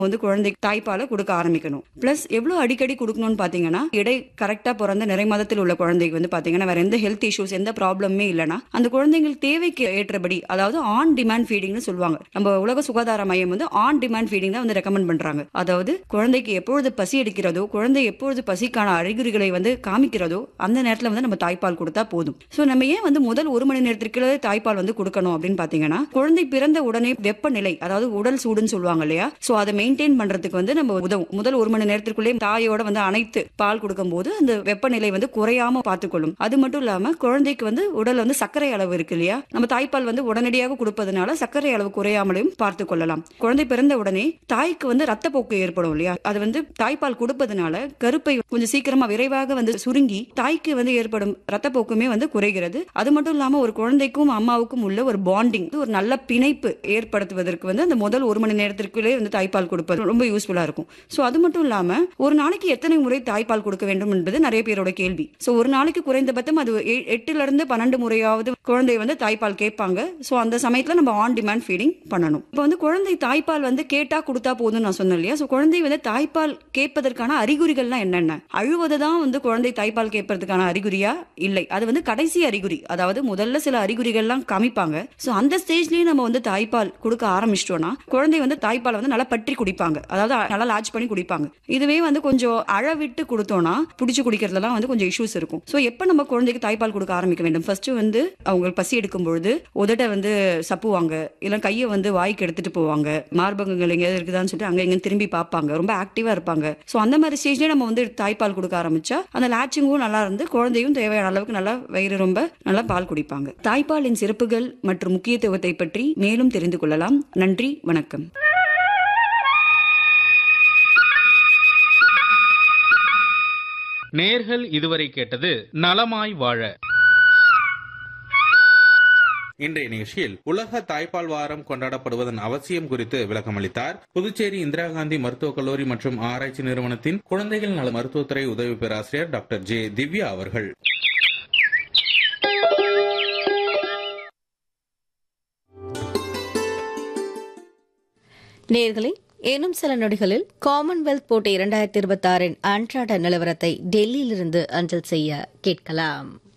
வந்து குழந்தைக்கு தாய்ப்பாலை கொடுக்க ஆரம்பிக்கணும் பிளஸ் எவ்வளவு அடிக்கடி கொடுக்கணும்னு பாத்தீங்கன்னா இடை கரெக்டா பிறந்த நிறை மாதத்தில் உள்ள குழந்தைக்கு வந்து பாத்தீங்கன்னா வேற எந்த ஹெல்த் இஷ்யூஸ் எந்த ப்ராப்ளமே இல்லைன்னா அந்த குழந்தைங்களுக்கு தேவைக்கு ஏற்றபடி அதாவது ஆன் டிமாண்ட் ஃபீடிங்னு சொல்லுவாங்க நம்ம உலக சுகாதார மையம் வந்து ஆன் டிமாண்ட் ஃபீடிங் தான் வந்து ரெக்கமெண்ட் பண்றாங்க அதாவது குழந்தைக்கு எப்பொழுது பசி எடுக்கிறதோ குழந்தை எப்பொழுது பசிக்கான அறிகுறிகளை வந்து காமிக்கிறதோ அந்த நேரத்துல வந்து நம்ம தாய்ப்பால் கொடுத்தா போதும் சோ நம்ம ஏன் வந்து முதல் ஒரு மணி நேரத்திற்கு தாய்ப்பால் வந்து கொடுக்கணும் அப்படின்னு பாத்தீங்கன்னா குழந்தை பிறந்த உடனே வெப்பநிலை அதாவது உடல் சூடுன்னு சொல்லுவாங்க இல்லையா சோ அதை மெயின்டைன் பண்றதுக்கு வந்து நம்ம உதவும் முதல் ஒரு மணி நேரத்திற்குள்ளே தாயோட வந்து அனைத்து பால் கொடுக்கும்போது அந்த வெப்பநிலை வந்து குறையாம பார்த்துக்கொள்ளும் அது மட்டும் இல்லாம குழந்தைக்கு வந்து உடல்ல வந்து சர்க்கரை அளவு இருக்கு இல்லையா நம்ம தாய்ப்பால் வந்து உடனடியாக கொடுப்பதனால சர்க்கரை அளவு குறையாமலையும் பார்த்து கொள்ளலாம் குழந்தை பிறந்த உடனே தாய்க்கு வந்து ரத்தப்போக்கு ஏற்படும் இல்லையா அது வந்து தாய்ப்பால் கொடுப்பதனால கருப்பை கொஞ்சம் சீக்கிரமா விரைவாக வந்து சுருங்கி தாய்க்கு வந்து ஏற்படும் ரத்தப்போக்குமே வந்து குறைகிறது அது மட்டும் இல்லாம ஒரு குழந்தைக்கும் அம்மாவுக்கும் உள்ள ஒரு பாண்டிங் ஒரு நல்ல பிணைப்பு ஏற்படுத்துவதற்கு வந்து அந்த முதல் ஒரு மணி நேரத்திற்குள்ளே வந்து தாய்ப்பால் கொடுப்பது ரொம்ப யூஸ்ஃபுல்லா இருக்கும் சோ அது மட்டும் இல்லாம ஒரு நாளைக்கு எத்தனை முறை தாய்ப்பால் கொடுக்க வேண்டும் என்பது நிறைய பேரோட கேள்வி சோ ஒரு நாளைக்கு குறைந்தபட்சம் அது எ- எட்டுல இருந்து பன்னெண்டு முறையாவது குழந்தை வந்து தாய்ப்பால் கேட்பாங்க சோ அந்த சமயத்துல நம்ம ஆன் டிமாண்ட் ஃபீடிங் பண்ணணும் இப்போ வந்து குழந்தை தாய்ப்பால் வந்து கேட்டா கொடுத்தா போதும்னு நான் சொன்னேன் இல்லையா சோ குழந்தை வந்து தாய்ப்பால் கேட்பதற்கான அறிகுறிகள்லாம் என்னென்ன அழுவது தான் வந்து குழந்தை தாய்ப்பால் கேட்பதற்கான அறிகுறியா இல்லை அது வந்து கடைசி அறிகுறி அதாவது முதல்ல சில அறிகுறிகள்லாம் காமிப்பாங்க சோ அந்த ஸ்டேஜ்லயே நம்ம வந்து தாய்ப்பால் கொடுக்க ஆரம்பிச்சிட்டோம்னா குழந்தை வந்து தாய்ப்பால் வந்து நல்லா பற்றி குடிப்பாங்க அதாவது நல்லா லாட்ச் பண்ணி குடிப்பாங்க இதுவே வந்து கொஞ்சம் அழ விட்டு கொடுத்தோம்னா பிடிச்சு குடிக்கிறதுலாம் வந்து கொஞ்சம் இஷ்யூஸ் இருக்கும் சோ எப்ப நம்ம குழந்தைக்கு தாய்ப்பால் கொடுக்க ஆரம்பிக்க வேண்டும் ஃபர்ஸ்ட் வந்து அவங்க பசி எடுக்கும் பொழுது உதட்ட வந்து சப்புவாங்க இல்ல கையை வந்து வாய்க்கு எடுத்துட்டு போவாங்க மார்பகங்கள் எங்கேயாவது இருக்குதான்னு சொல்லிட்டு அங்க எங்க திரும்பி பார்ப்பாங்க ரொம்ப ஆக்டிவா இருப்பாங்க சோ அந்த மாதிரி ஸ்டேஜ்லயே நம்ம வந்து தாய்ப்பால் கொடுக்க ஆரம்பிச்சா அந்த லாட்சிங்கும் நல்லா இருந்து குழந்தையும் தேவையான அளவுக்கு நல்லா வயிறு ரொம்ப நல்லா பால் குடிப்பாங்க தாய்ப்பாலின் சிறப்புகள் மற்றும் முக்கியத்துவத்தை பற்றி மேலும் தெரிந்து கொள்ளலாம் நன்றி வணக்கம் நேர்கள் இதுவரை கேட்டது நலமாய் வாழ இன்றைய நிகழ்ச்சியில் உலக தாய்ப்பால் வாரம் கொண்டாடப்படுவதன் அவசியம் குறித்து விளக்கமளித்தார் புதுச்சேரி இந்திரா காந்தி மருத்துவக் கல்லூரி மற்றும் ஆராய்ச்சி நிறுவனத்தின் குழந்தைகள் நல மருத்துவத்துறை உதவி பேராசிரியர் டாக்டர் ஜே திவ்யா அவர்கள் நேர்களே இன்னும் சில நொடிகளில் காமன்வெல்த் போட்டி இரண்டாயிரத்தி இருபத்தி ஆறின் அன்றாட நிலவரத்தை டெல்லியிலிருந்து அஞ்சல் செய்ய கேட்கலாம்